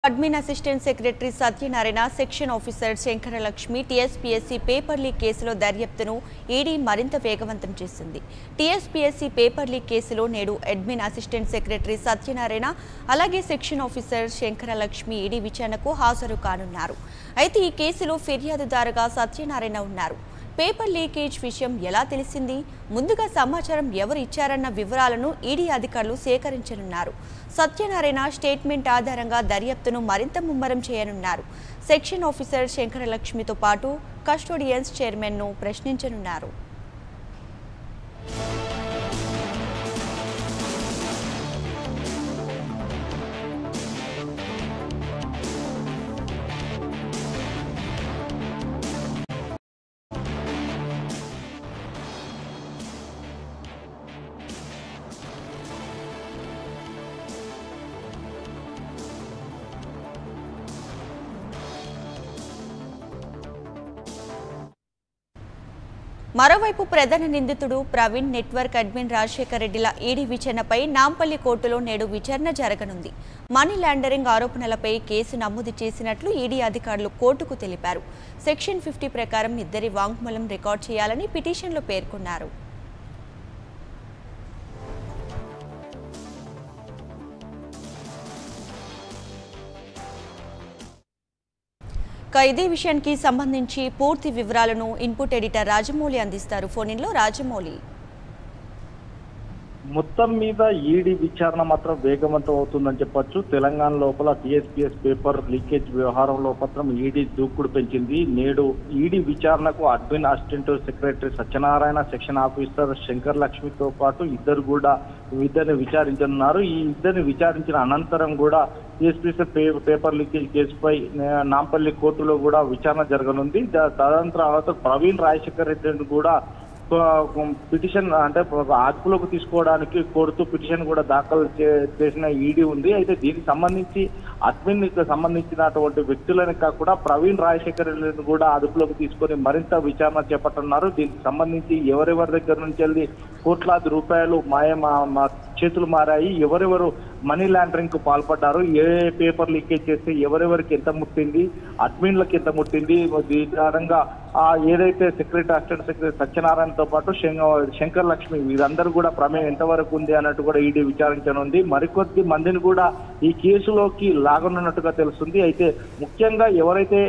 admin assistant secretary Satyanarayana section officer Shankaralakshmi TSPSC paper leak కేసులో దర్యాప్తును ED మరింత వేగవంతం చేసింది టీఎస్పీఎస్సీ పేపర్ లీక్ కేసులో నేడు అడ్మిన్ అసిస్టెంట్ సెక్రటరీ సత్యనారాయణ అలాగే సెక్షన్ ఆఫీసర్ శంకరలక్ష్మి ఈడీ విచారణకు హాజరు కానున్నారు అయితే ఈ కేసులో ఫిర్యాదుదారుగా సత్యనారాయణ ఉన్నారు పేపర్ లీకేజ్ విషయం ఎలా తెలిసింది ముందుగా సమాచారం ఎవరు ఇచ్చారన్న వివరాలను ఈడీ అధికారులు సేకరించనున్నారు సత్యనారాయణ స్టేట్మెంట్ ఆధారంగా దర్యాప్తును మరింత ముమ్మరం చేయనున్నారు సెక్షన్ ఆఫీసర్ శంకరలక్ష్మితో పాటు కస్టోడియన్స్ చైర్మన్ను ప్రశ్నించనున్నారు మరోవైపు ప్రధాన నిందితుడు ప్రవీణ్ నెట్వర్క్ అడ్మిన్ రాజశేఖర్ రెడ్డిల ఈడీ విచారణపై నాంపల్లి కోర్టులో నేడు విచారణ జరగనుంది మనీ లాండరింగ్ ఆరోపణలపై కేసు నమోదు చేసినట్లు ఈడీ అధికారులు కోర్టుకు తెలిపారు సెక్షన్ ఫిఫ్టీ ప్రకారం ఇద్దరి వాంగ్మూలం రికార్డ్ చేయాలని పిటిషన్లో పేర్కొన్నారు ఇక ఇదే విషయానికి సంబంధించి పూర్తి వివరాలను ఇన్పుట్ ఎడిటర్ రాజమౌళి అందిస్తారు ఫోన్లో రాజమౌళి మొత్తం మీద ఈడీ విచారణ మాత్రం వేగవంతం అవుతుందని చెప్పొచ్చు తెలంగాణ లోపల టీఎస్పీఎస్ పేపర్ లీకేజ్ వ్యవహారంలో మాత్రం ఈడీ దూకుడు పెంచింది నేడు ఈడీ విచారణకు admin assistant secretary Satyanarayana section officer Shankar లక్ష్మితో పాటు ఇద్దరు కూడా ఇద్దరిని విచారించనున్నారు ఈ ఇద్దరిని విచారించిన అనంతరం కూడా టీఎస్పీఎస్ పేపర్ లీకేజ్ కేసుపై ఆ, నాంపల్లి కోర్టులో కూడా విచారణ జరగనుంది దా- తదనంతరం ప్రవీణ్ రాజశేఖర్ రెడ్డిని కూడా పిటిషన్ అంటే అదుపులోకి తీసుకోవడానికి కోరుతూ పిటిషన్ కూడా దాఖలు చే- చేసిన ఈడీ ఉంది అయితే దీనికి సంబంధించి అడ్మిన్ కి సంబంధించినటువంటి వ్యక్తులను కాకుండా ప్రవీణ్ రాజశేఖర్ రెడ్డిని కూడా అదుపులోకి తీసుకొని మరింత విచారణ చేపట్టనున్నారు దీనికి సంబంధించి ఎవరెవరి దగ్గర నుంచి వెళ్ళి కోట్లాది రూపాయలు మాయ మా- మా చేతులు మారాయి ఎవరెవరు మనీ లాండరింగ్ కు పాల్పడ్డారు ఏ ఏ పేపర్ లీకేజ్ చేస్తే ఎవరెవరికి ఎంత ముట్టింది అడ్మిన్లకు ఎంత ముట్టింది దీని ఆధారంగా ఆ ఏదైతే సెక్రటరీ అసిస్టెంట్ సెక్రటరీ సత్యనారాయణతో పాటు శంక- శంకర్ లక్ష్మి వీరందరూ కూడా ప్రమేయం ఎంతవరకు ఉంది అన్నట్టు కూడా ఈడీ విచారించనుంది మరికొద్ది మందిని కూడా ఈ కేసులోకి లాగనున్నట్టుగా తెలుస్తుంది అయితే ముఖ్యంగా ఎవరైతే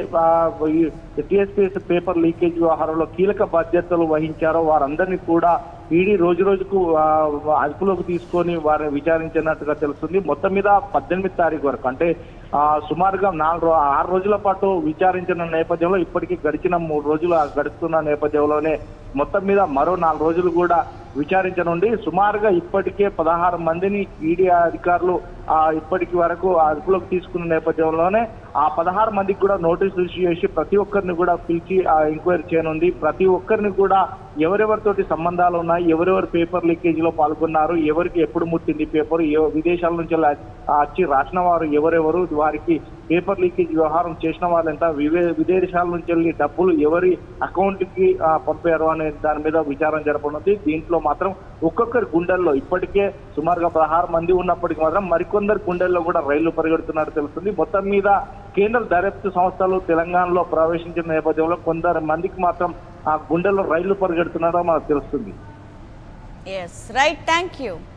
టిఎస్పీఎస్ పేపర్ లీకేజ్ వ్యవహారంలో కీలక బాధ్యతలు వహించారో వారందరినీ కూడా ఈడీ రోజు రోజుకు ఆ, అదుపులోకి తీసుకొని వారిని విచారించినట్టుగా తెలుస్తుంది మొత్తం మీద పద్దెనిమిది తారీఖు వరకు అంటే ఆ, సుమారుగా నాలుగు రో- ఆరు రోజుల పాటు విచారించిన నేపథ్యంలో ఇప్పటికీ గడిచిన మూడు రోజులు ఆ గడుస్తున్న నేపథ్యంలోనే మొత్తం మీద మరో నాలుగు రోజులు కూడా విచారించనుండి సుమారుగా ఇప్పటికే పదహారు మందిని ఈడీ అధికారులు ఆ ఇప్పటికి వరకు అదుపులోకి తీసుకున్న నేపథ్యంలోనే ఆ పదహారు మందికి కూడా నోటీసులు ఇష్యూ చేసి ప్రతి ఒక్కరిని కూడా పిలిచి ఆ ఎంక్వైరీ చేయనుంది ప్రతి ఒక్కరిని కూడా ఎవరెవరితోటి సంబంధాలు ఉన్నాయి ఎవరెవరు పేపర్ లీకేజ్ లో పాల్గొన్నారు ఎవరికి ఎప్పుడు ముట్టింది పేపర్ ఏ- విదేశాల నుంచి అలా వచ్చి రాసిన వారు ఎవరెవరు వారికి పేపర్ లీకేజ్ వ్యవహారం చేసిన వాళ్ళంతా వివే విదేశాల నుంచి వెళ్ళి డబ్బులు ఎవరి అకౌంట్ కి ఆ, పంపారు అనే దాని మీద విచారణ జరపనుంది దీంట్లో మాత్రం ఒక్కొక్కరి గుండెల్లో ఇప్పటికే సుమారుగా పదహారు మంది ఉన్నప్పటికీ మాత్రం మరికొందరు గుండెల్లో కూడా రైళ్లు పరిగెడుతున్నట్టు తెలుస్తుంది మొత్తం మీద కేంద్ర దర్యాప్తు సంస్థలు తెలంగాణలో ప్రవేశించిన నేపథ్యంలో కొందరు మందికి మాత్రం ఆ గుండెల్లో రైళ్లు పరిగెడుతున్నారో మనకు తెలుస్తుంది ఎస్ రైట్ థ్యాంక్ యూ